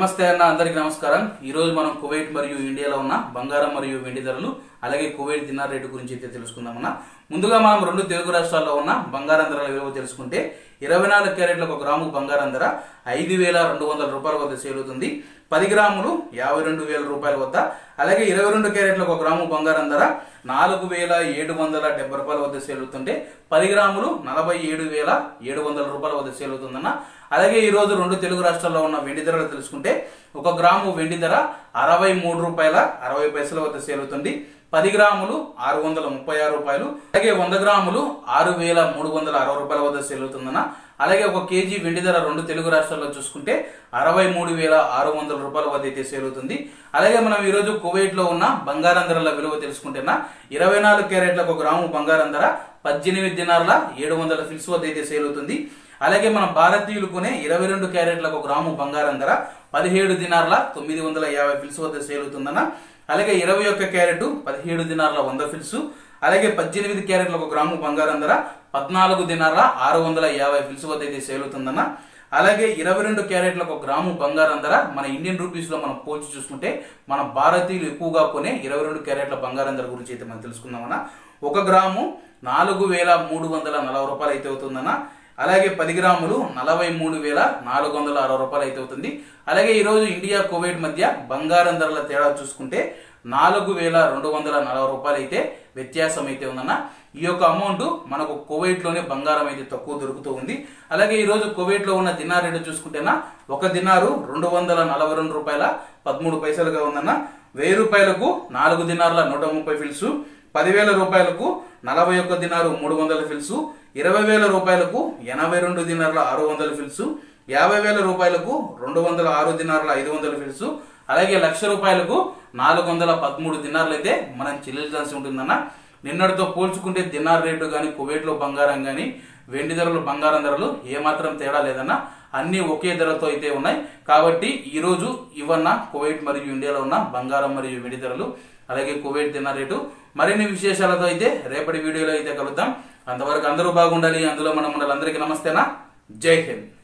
నమస్తే అన్న అందరికి నమస్కారం ఈ రోజు మనం కువైట్ మరియు ఇండియాలో ఉన్న బంగారం మరియు వెండి ధరలు అలాగే కువైట్ దినార్ రేటు గురించి అయితే తెలుసుకుందామన్న ముందుగా మనం రెండు తెలుగు రాష్ట్రాల్లో ఉన్న బంగారం ధరల విలువ తెలుసుకుంటే ఇరవై నాలుగు క్యారెట్లకు ఒక గ్రాము బంగారం ధర ఐదు వేల రెండు వందల రూపాయల వద్ద సేల్ అవుతుంది పది గ్రాములు యాభై రెండు వేల రూపాయల వద్ద అలాగే ఇరవై రెండు క్యారెట్లకు ఒక గ్రాము బంగారం ధర నాలుగు వేల ఏడు వందల డెబ్బై రూపాయల వద్ద సేల్ అవుతుంటే పది గ్రాములు నలభై ఏడు వేల ఏడు వందల రూపాయల వద్ద సేల్ అవుతుందన్న అలాగే ఈ రోజు రెండు తెలుగు రాష్ట్రాల్లో ఉన్న వెండి ధరలు తెలుసుకుంటే ఒక గ్రాము వెండి ధర అరవై మూడు రూపాయల అరవై పైసల వద్ద సేల్ అవుతుంది పది గ్రాములు ఆరు వందల ముప్పై ఆరు రూపాయలు అలాగే వంద గ్రాములు ఆరు వేల మూడు వందల అరవై రూపాయల వద్ద సేల్ అవుతుందన్న అలాగే ఒక కేజీ వెండి ధర రెండు తెలుగు రాష్ట్రాల్లో చూసుకుంటే అరవై మూడు వేల ఆరు వందల రూపాయల వద్ద అయితే సేల్ అవుతుంది అలాగే మనం ఈ రోజు కువైట్ లో ఉన్న బంగారం ధరల విలువ తెలుసుకుంటేనా ఇరవై నాలుగు క్యారెట్లకు ఒక గ్రాము బంగారం ధర పద్దెనిమిది దినార్ల ఏడు వందల ఫిల్స్ వద్ద అయితే సేల్ అవుతుంది అలాగే మన భారతీయులు కొనే ఇరవై రెండు క్యారెట్లకు ఒక గ్రాము బంగారం ధర పదిహేడు దినార్ల తొమ్మిది వందల యాభై ఫిల్స్ వద్ద సేల్ అవుతుందన్న అలాగే ఇరవై ఒక్క క్యారెట్ పదిహేడు దినార్ల వంద ఫిల్స్ అలాగే పద్దెనిమిది క్యారెట్ల ఒక గ్రాము బంగారం ధర పద్నాలుగు దినార్ల ఆరు వందల యాభై ఫిల్స్ వద్ద అయితే సేల్ అవుతుందన్న అలాగే ఇరవై రెండు క్యారెట్లకు ఒక గ్రాము బంగారం ధర మన ఇండియన్ రూపీస్ లో మనం పోల్చి చూసుకుంటే మన భారతీయులు ఎక్కువగా కొనే ఇరవై రెండు క్యారెట్ల బంగారం ధర గురించి అయితే మనం తెలుసుకుందామన్న ఒక గ్రాము నాలుగు వేల మూడు వందల నలభై రూపాయలు అయితే అవుతుందన్న అలాగే పది గ్రాములు నలభై మూడు వేల నాలుగు వందల అరవై రూపాయలు అయితే అవుతుంది అలాగే ఈరోజు ఇండియా కువైట్ మధ్య బంగారం ధరల తేడా చూసుకుంటే నాలుగు వేల రెండు వందల నలభై రూపాయలు అయితే వ్యత్యాసం అయితే ఉందన్న ఈ యొక్క అమౌంట్ మనకు కువైట్ లోనే బంగారం అయితే తక్కువ దొరుకుతూ ఉంది అలాగే ఈ రోజు కువైట్ లో ఉన్న దినార్ రేటు చూసుకుంటేనా ఒక దినారు రెండు వందల నలభై రెండు రూపాయల పదమూడు పైసలుగా ఉందన్న వెయ్యి రూపాయలకు నాలుగు దినార్ల నూట ముప్పై ఫిల్స్ పదివేల రూపాయలకు నలభై ఒక్క దినారు మూడు వందల ఫిల్స్ ఇరవై వేల రూపాయలకు ఎనభై రెండు దినార్ల ఆరు వందల ఫిల్స్ యాభై వేల రూపాయలకు రెండు వందల ఆరు దినార్ల ఐదు వందల ఫిల్స్ అలాగే లక్ష రూపాయలకు నాలుగు వందల పదమూడు దినార్లు అయితే మనం చెల్లించాల్సి ఉంటుందన్న నిన్నటితో పోల్చుకుంటే దినార్ రేటు కానీ కువైట్లో బంగారం కానీ వెండి ధరలు బంగారం ధరలు ఏమాత్రం తేడా లేదన్న అన్ని ఒకే ధరతో అయితే ఉన్నాయి కాబట్టి ఈ రోజు ఇవన్న కువైట్ మరియు ఇండియాలో ఉన్న బంగారం మరియు వెండి ధరలు అలాగే కువైట్ దినార్ రేటు మరిన్ని విశేషాలతో అయితే రేపటి వీడియోలో అయితే కలుద్దాం అంతవరకు అందరూ బాగుండాలి అందులో మనం ఉండాలి అందరికీ నమస్తేనా జై హింద్